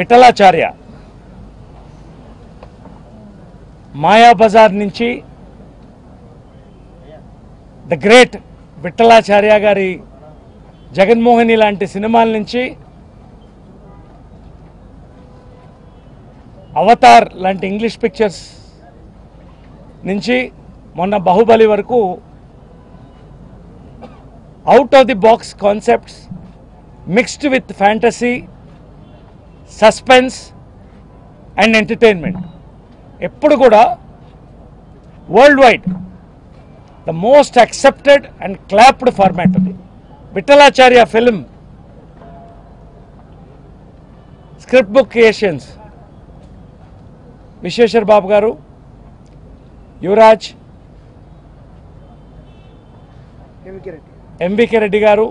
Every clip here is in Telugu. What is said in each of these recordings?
విఠలాచార్య మాయాబజార్ నుంచి ద గ్రేట్ విఠలాచార్య గారి జగన్మోహిని లాంటి సినిమాల నుంచి అవతార్ లాంటి ఇంగ్లీష్ పిక్చర్స్ నుంచి మొన్న బాహుబలి వరకు out of the box concepts mixed with fantasy suspense and entertainment ఎప్పుడు కూడా world wide the most accepted and clapped format అది Vithalacharya film script book creations Vishweshwar Babu గారు యువరాజ్ ఎంవికే రెడ్డి గారు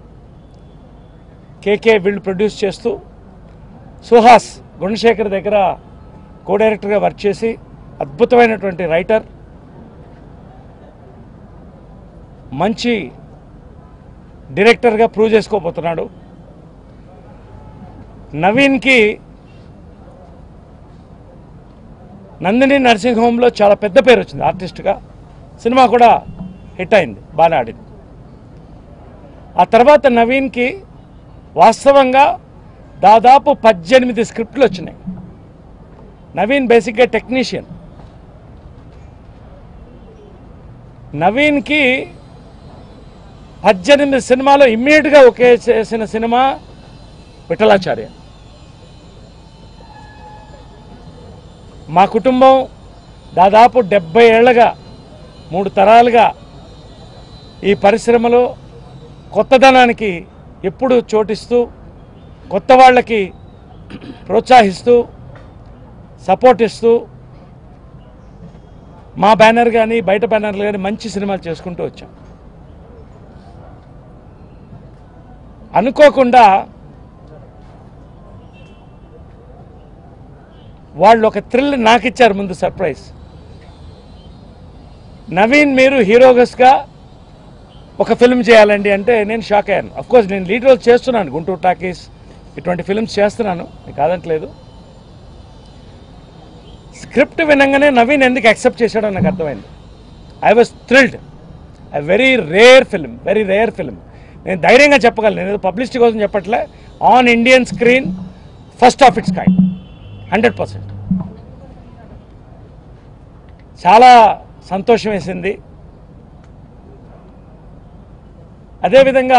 కేకే వీళ్ళు ప్రొడ్యూస్ చేస్తూ సుహాస్ గుణశేఖర్ దగ్గర కో డైరెక్టర్గా వర్క్ చేసి అద్భుతమైనటువంటి రైటర్ మంచి డైరెక్టర్గా ప్రూవ్ చేసుకోబోతున్నాడు నవీన్కి నందిని నర్సింగ్ హోమ్లో చాలా పెద్ద పేరు వచ్చింది ఆర్టిస్ట్గా సినిమా కూడా హిట్ అయింది బాగా ఆడింది ఆ తర్వాత నవీన్కి వాస్తవంగా దాదాపు పద్దెనిమిది స్క్రిప్ట్లు వచ్చినాయి నవీన్ బేసిక్గా టెక్నీషియన్ నవీన్కి పద్దెనిమిది సినిమాలో ఇమ్మీడియట్గా ఒకే చేసిన సినిమా విఠలాచార్య మా కుటుంబం దాదాపు డెబ్బై ఏళ్ళగా మూడు తరాలుగా ఈ పరిశ్రమలో కొత్తదనానికి ఎప్పుడు చోటిస్తూ కొత్త వాళ్ళకి ప్రోత్సహిస్తూ సపోర్ట్ ఇస్తూ మా బ్యానర్ కానీ బయట బ్యానర్లు కానీ మంచి సినిమాలు చేసుకుంటూ వచ్చాం అనుకోకుండా వాళ్ళు ఒక థ్రిల్ నాకు ఇచ్చారు ముందు సర్ప్రైజ్ నవీన్ మీరు హీరోగస్గా ఒక ఫిల్మ్ చేయాలండి అంటే నేను షాక్ అయ్యాను అఫ్ కోర్స్ నేను లీడ్ రోల్ చేస్తున్నాను గుంటూరు టాకీస్ ఇటువంటి ఫిల్మ్స్ చేస్తున్నాను మీకు కాదంటలేదు స్క్రిప్ట్ వినంగానే నవీన్ ఎందుకు యాక్సెప్ట్ చేశాడో నాకు అర్థమైంది I was thrilled I very rare film very rare film నేను ధైర్యంగా చెప్పగలను నేను పబ్లిసిటీ కోసం చెప్పట్లే on Indian screen first of its kind hundred percent చాలా సంతోషం వేసింది అదేవిధంగా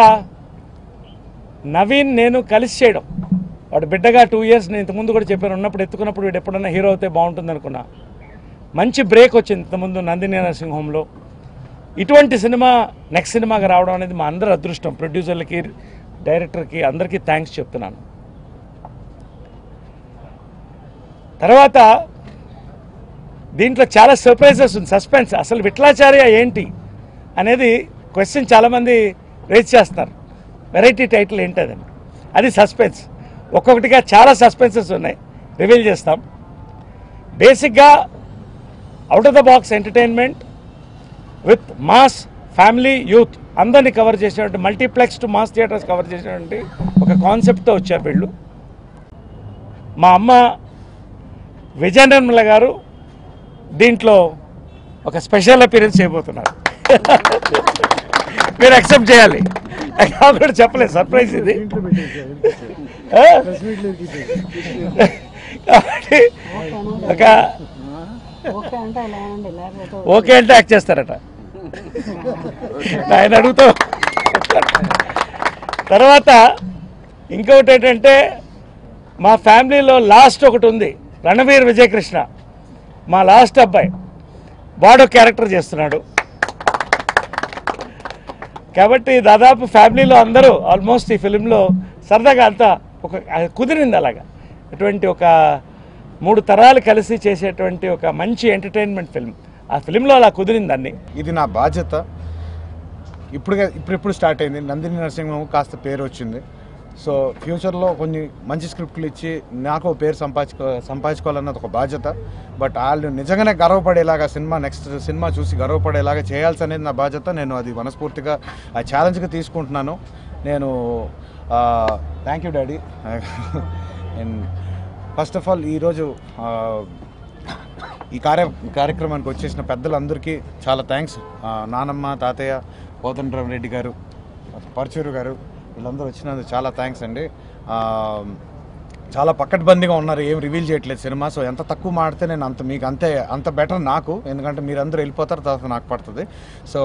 నవీన్ నేను కలిసి చేయడం వాడు బిడ్డగా టూ ఇయర్స్ నేను ఇంతకుముందు కూడా చెప్పాను ఉన్నప్పుడు ఎత్తుకున్నప్పుడు వీడు ఎప్పుడన్నా హీరో అయితే బాగుంటుంది అనుకున్నా మంచి బ్రేక్ వచ్చింది ఇంతకుముందు నందిని నరసింహంలో ఇటువంటి సినిమా నెక్స్ట్ సినిమాగా రావడం అనేది మా అందరి అదృష్టం ప్రొడ్యూసర్లకి డైరెక్టర్కి అందరికీ థ్యాంక్స్ చెప్తున్నాను తర్వాత దీంట్లో చాలా సర్ప్రైజెస్ ఉంది సస్పెన్స్ అసలు విఠలాచార్య ఏంటి అనేది క్వశ్చన్ చాలామంది రేజ్ చేస్తారు వెరైటీ టైటిల్ ఏంటదని అది సస్పెన్స్ ఒక్కొక్కటిగా చాలా సస్పెన్సెస్ ఉన్నాయి రివీల్ చేస్తాం బేసిక్గా out of the box entertainment with mass family youth అందరినీ కవర్ చేసినటువంటి multiplex to mass theatres cover చేసినటువంటి ఒక కాన్సెప్ట్తో వచ్చారు వీళ్ళు మా అమ్మ విజయ నిర్మల గారు దీంట్లో ఒక స్పెషల్ అపీరెన్స్ చేయబోతున్నారు మీరు యాక్సెప్ట్ చేయాలి నాకు కూడా చెప్పలేదు సర్ప్రైజ్ ఇది ఆ? కాబట్టి ఒక ఓకే అంటే అలా అండి లేకపోతే ఓకే అంటే యాక్ట్ చేస్తారట ఆయన అడుగుతాం తర్వాత ఇంకొకటి ఏంటంటే మా ఫ్యామిలీలో లాస్ట్ ఒకటి ఉంది రణవీర్ విజయకృష్ణ మా లాస్ట్ అబ్బాయి వాడు క్యారెక్టర్ చేస్తున్నాడు కాబట్టి దాదాపు ఫ్యామిలీలో అందరూ ఆల్మోస్ట్ ఈ ఫిలింలో సరదాగా అంతా ఒక అది కుదిరింది అలాగా అటువంటి ఒక మూడు తరాలు కలిసి చేసేటువంటి ఒక మంచి ఎంటర్టైన్మెంట్ ఫిల్మ్ ఆ ఫిలింలో అలా కుదిరింది అన్ని ఇది నా బాధ్యత ఇప్పుడు ఇప్పుడిప్పుడు స్టార్ట్ అయింది నందిని నరసింహం కాస్త పేరు వచ్చింది సో ఫ్యూచర్లో కొన్ని మంచి స్క్రిప్ట్లు ఇచ్చి నాకు ఓ పేరు సంపాదించుకో సంపాదించుకోవాలన్నది ఒక బాధ్యత బట్ వాళ్ళు నిజంగానే గర్వపడేలాగా సినిమా నెక్స్ట్ సినిమా చూసి గర్వపడేలాగా చేయాల్సి అనేది నా బాధ్యత నేను అది మనస్ఫూర్తిగా ఆ ఛాలెంజ్గా తీసుకుంటున్నాను నేను thank you daddy and first of all ఈరోజు ఆ, ఈ కార్య కార్యక్రమానికి వచ్చేసిన పెద్దలందరికీ చాలా థ్యాంక్స్ నానమ్మ తాతయ్య కోదండరామ్ రెడ్డి గారు పరచూరు గారు వీళ్ళందరూ వచ్చినందుకు చాలా థ్యాంక్స్ అండి ఆ, చాలా పక్కడ్బందీగా ఉన్నారు ఏం రివీల్ చేయట్లేదు సినిమా సో ఎంత తక్కువ మాడితే నేను అంత మీకు అంతే అంత బెటర్ నాకు ఎందుకంటే మీరు అందరూ వెళ్ళిపోతారు తర్వాత నాకు పడుతుంది సో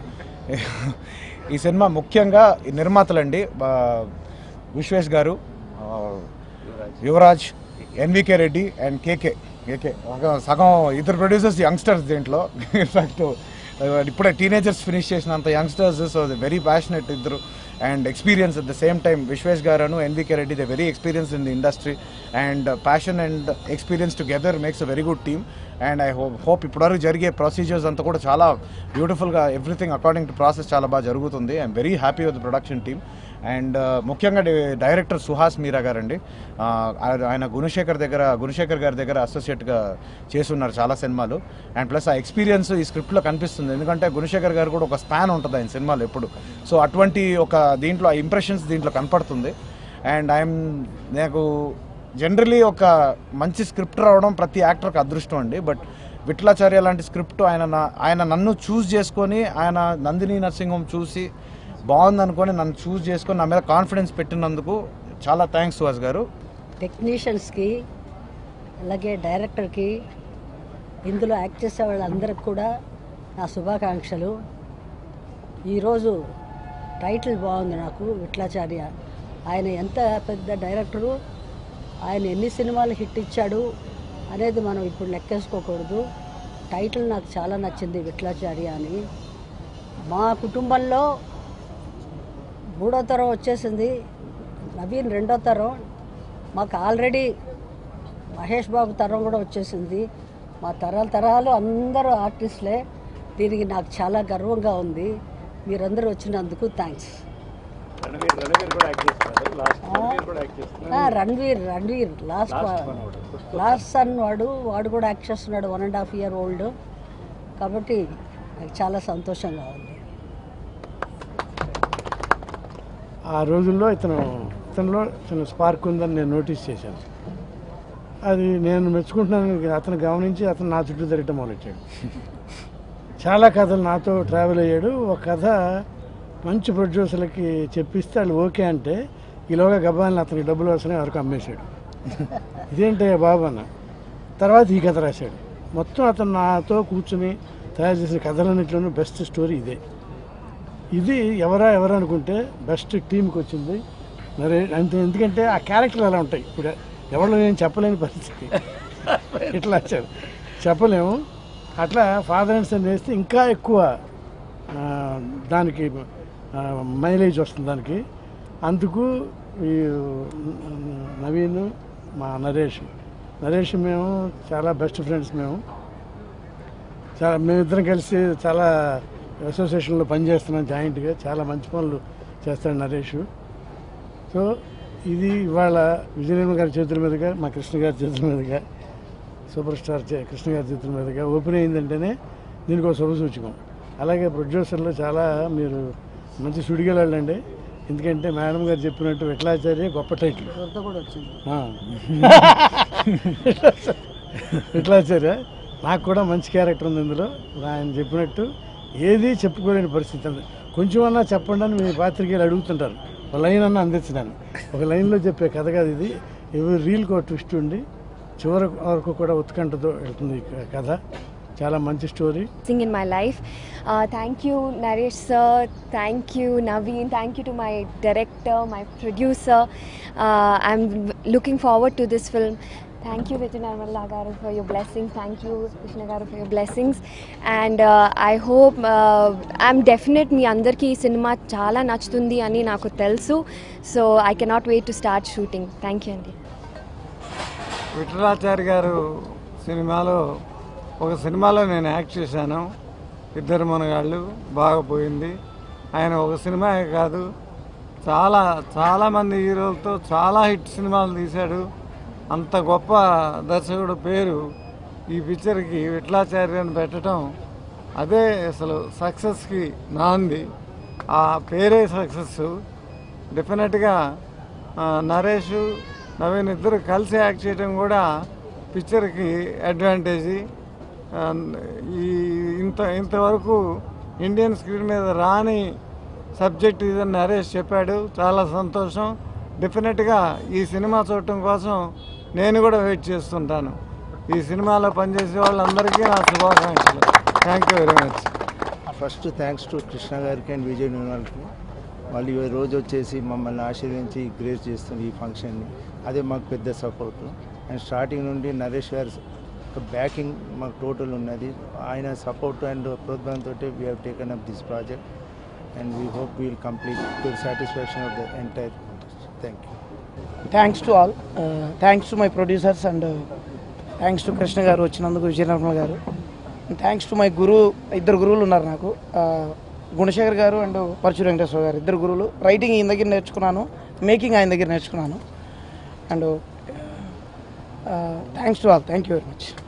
ఈ సినిమా ముఖ్యంగా ఈ నిర్మాతలండి ఆ, విశ్వేష్ గారు ఆ, Yuvraj NVK Reddy and KK KK ఒక సగం ఇద్దరు ప్రొడ్యూసర్స్ యంగ్స్టర్స్ దీంట్లో ఇన్ఫాక్ట్ ఇప్పుడే టీనేజర్స్ ఫినిష్ చేసినంత యంగ్స్టర్స్ సో వెరీ ప్యాషనెట్ ఇద్దరు and experience at the same time Vishwesh గారు NVK Reddy the very experience in the industry and passion and experience together makes a very good team and I hope hope ఇప్పటివరకు జరిగే ప్రొసీజర్స్ అంతా కూడా చాలా బ్యూటిఫుల్గా ఎవ్రీథింగ్ అకార్డింగ్ టు ప్రాసెస్ చాలా బాగా జరుగుతుంది I'm very happy with production team and ముఖ్యంగా డి- డైరెక్టర్ సుహాస్ మీరా గారండి ఆ, ఆయన- ఆయన గుణశేఖర్ దగ్గర గుణశేఖర్ గారి దగ్గర అసోసియేట్గా చేస్తున్నారు చాలా సినిమాలు అండ్ ప్లస్ ఆ ఎక్స్పీరియన్స్ ఈ స్క్రిప్ట్లో కనిపిస్తుంది ఎందుకంటే గుణశేఖర్ గారు కూడా ఒక స్పాన్ ఉంటుంది ఆయన సినిమాలు ఎప్పుడు సో అటువంటి ఒక దీంట్లో ఆ ఇంప్రెషన్స్ దీంట్లో కనపడుతుంది అండ్ ఐఎమ్ నాకు జనరలీ ఒక మంచి స్క్రిప్ట్ రావడం ప్రతి యాక్టర్కి అదృష్టం అండి బట్ విఠలాచార్య లాంటి స్క్రిప్ట్ ఆయన నా- ఆయన నన్ను చూస్ చేసుకొని ఆయన నందిని నరసింహం చూసి బాగుంది అనుకొని నన్ను చూస్ చేసుకొని నా మీద కాన్ఫిడెన్స్ పెట్టినందుకు చాలా థ్యాంక్స్ సుహాస్ గారు టెక్నీషియన్స్కి అలాగే డైరెక్టర్కి ఇందులో యాక్ట్ చేసే వాళ్ళందరికి కూడా నా శుభాకాంక్షలు ఈరోజు టైటిల్ బాగుంది నాకు విట్లాచార్య ఆయన ఎంత పెద్ద డైరెక్టరు ఆయన ఎన్ని సినిమాలు హిట్ ఇచ్చాడు అనేది మనం ఇప్పుడు లెక్కేసుకోకూడదు టైటిల్ నాకు చాలా నచ్చింది విట్లాచార్య అని మా కుటుంబంలో మూడో తరం వచ్చేసింది నవీన్ రెండో తరం మాకు ఆల్రెడీ మహేష్ బాబు తరం కూడా వచ్చేసింది మా తరాల తరాలు అందరూ ఆర్టిస్టులే దీనికి నాకు చాలా గర్వంగా ఉంది మీరందరూ వచ్చినందుకు thanks Ranveer Ranveer last last son వాడు వాడు కూడా యాక్ట్ చేస్తున్నాడు one and half year old కాబట్టి నాకు చాలా సంతోషంగా ఉంది ఆ రోజుల్లో ఇతను ఇతనిలో చిన్న స్పార్క్ ఉందని నేను నోటీస్ చేశాను అది నేను మెచ్చుకుంటున్నాను అతను గమనించి అతను నా చుట్టూ తిరగటం మొదలెట్టాడు చాలా కథలు నాతో ట్రావెల్ అయ్యాడు ఒక కథ మంచి ప్రొడ్యూసర్లకి చెప్పిస్తే వాళ్ళు ఓకే అంటే ఈలోగా గబ్బాలని అతనికి డబ్బులు వస్తున్నాయి వరకు అమ్మేశాడు ఇదేంటే బాబు అన్న తర్వాత ఈ కథ రాశాడు మొత్తం అతను నాతో కూర్చుని తయారు చేసిన కథలన్నింటిలోనూ బెస్ట్ స్టోరీ ఇదే ఇది ఎవరా ఎవరు అనుకుంటే బెస్ట్ టీంకి వచ్చింది మరి అంతే ఎందుకంటే ఆ క్యారెక్టర్లు అలా ఉంటాయి ఇప్పుడు ఎవరు నేను చెప్పలేని పరిస్థితి ఇట్లా వచ్చారు చెప్పలేము అట్లా ఫాదర్ అండ్ సన్ వేస్తే ఇంకా ఎక్కువ ఆ, దానికి ఆ, మైలేజ్ వస్తుంది దానికి అందుకు ఈ నవీన్ మా నరేష్ నరేష్ మేము చాలా బెస్ట్ ఫ్రెండ్స్ మేము చాలా మేమిద్దరం కలిసి చాలా అసోసియేషన్లో పనిచేస్తున్నాం జాయింట్గా చాలా మంచి పనులు చేస్తాడు నరేష్ సో ఇది ఇవాళ విజయనిర్మ గారి చేతుల మీదుగా మా కృష్ణ గారి చేతుల మీదుగా సూపర్ స్టార్ చే- కృష్ణ గారి చేతుల మీదుగా ఓపెన్ అయిందంటేనే దీనికి ఒక శుభ సూచకం అలాగే ప్రొడ్యూసర్లు చాలా మీరు మంచి సుడిగలండి ఎందుకంటే మేడం గారు చెప్పినట్టు విఠలాచార్య గొప్ప టైటిల్ వద్ద కూడా వచ్చింది ఆ. విఠలాచార్య నాకు కూడా మంచి క్యారెక్టర్ ఉంది ఇందులో ఆయన చెప్పినట్టు ఏది చెప్పుకోలేని పరిస్థితి ఉంది కొంచెమన్నా చెప్పండి అని మీ పాత్రికేయులు అడుగుతుంటారు ఒక లైన్ అన్నా అందించినాను ఒక లైన్లో చెప్పే కథ కాదు ఇది ఎవరి రీల్కి ఒక ట్విస్ట్ ఉండి చివరి వరకు కూడా ఉత్కంఠతో వెళ్తుంది ఈ కథ చాలా మంచి story thing in my life. Uh, thank you, Naresh sir. Thank you, Naveen. Thank you to my director, my producer. Uh, I'm v- looking forward to this film. Thank you, Vijay Narmala garu, for your blessings. Thank you, Krishna garu, for your blessings. And uh, I hope uh, I'm definite మీ అందరికీ ఈ సినిమా చాలా నచ్చుతుంది అని నాకు తెలుసు so I cannot wait to start shooting thank you అండి విఠలాచారి గారు సినిమాలో ఒక సినిమాలో నేను యాక్ట్ చేశాను ఇద్దరు మనగాళ్ళు బాగా పోయింది ఆయన ఒక సినిమాయే కాదు చాలా చాలామంది హీరోలతో చాలా హిట్ సినిమాలు తీశాడు అంత గొప్ప దర్శకుడు పేరు ఈ పిక్చర్కి విఠలాచార్య అని పెట్టడం అదే అసలు సక్సెస్కి నాంది ఆ పేరే సక్సెస్ డెఫినెట్గా ఆ, నరేష్ నవీన్ ఇద్దరు కలిసి యాక్ట్ చేయడం కూడా పిక్చర్కి అడ్వాంటేజ్ ఈ ఇంత ఇంతవరకు ఇండియన్ స్క్రీన్ మీద రాని సబ్జెక్ట్ ఇదని నరేష్ చెప్పాడు చాలా సంతోషం డెఫినెట్గా ఈ సినిమా చూడటం కోసం నేను కూడా వెయిట్ చేస్తుంటాను ఈ సినిమాలో పనిచేసే వాళ్ళందరికీ నా శుభాకాంక్షలు thank you very much first thanks to Krishna గారికి అండ్ విజయ్ నిర్మల్కి వాళ్ళు ఈ రోజు వచ్చేసి మమ్మల్ని ఆశీర్వించి గ్రేస్ చేస్తుంది ఈ ఫంక్షన్ని అదే మాకు పెద్ద సపోర్ట్ అండ్ స్టార్టింగ్ నుండి నరేష్ గారి బ్యాకింగ్ మాకు టోటల్ ఉన్నది ఆయన సపోర్ట్ అండ్ ప్రోత్సాహంతో we have taken up this project and we hope will complete to satisfaction of the entire thank you thanks to all thanks to my producers and thanks to Krishna గారు వచ్చినందుకు విజయ నిర్మల గారు థ్యాంక్స్ టు మై గురువు ఇద్దరు గురువులు ఉన్నారు నాకు Uh, గుణశేఖర్ గారు అండ్ పరచు వెంకటేశ్వర గారు ఇద్దరు గురువులు రైటింగ్ ఈయన దగ్గర నేర్చుకున్నాను మేకింగ్ ఆయన దగ్గర నేర్చుకున్నాను and thanks to all thank you very much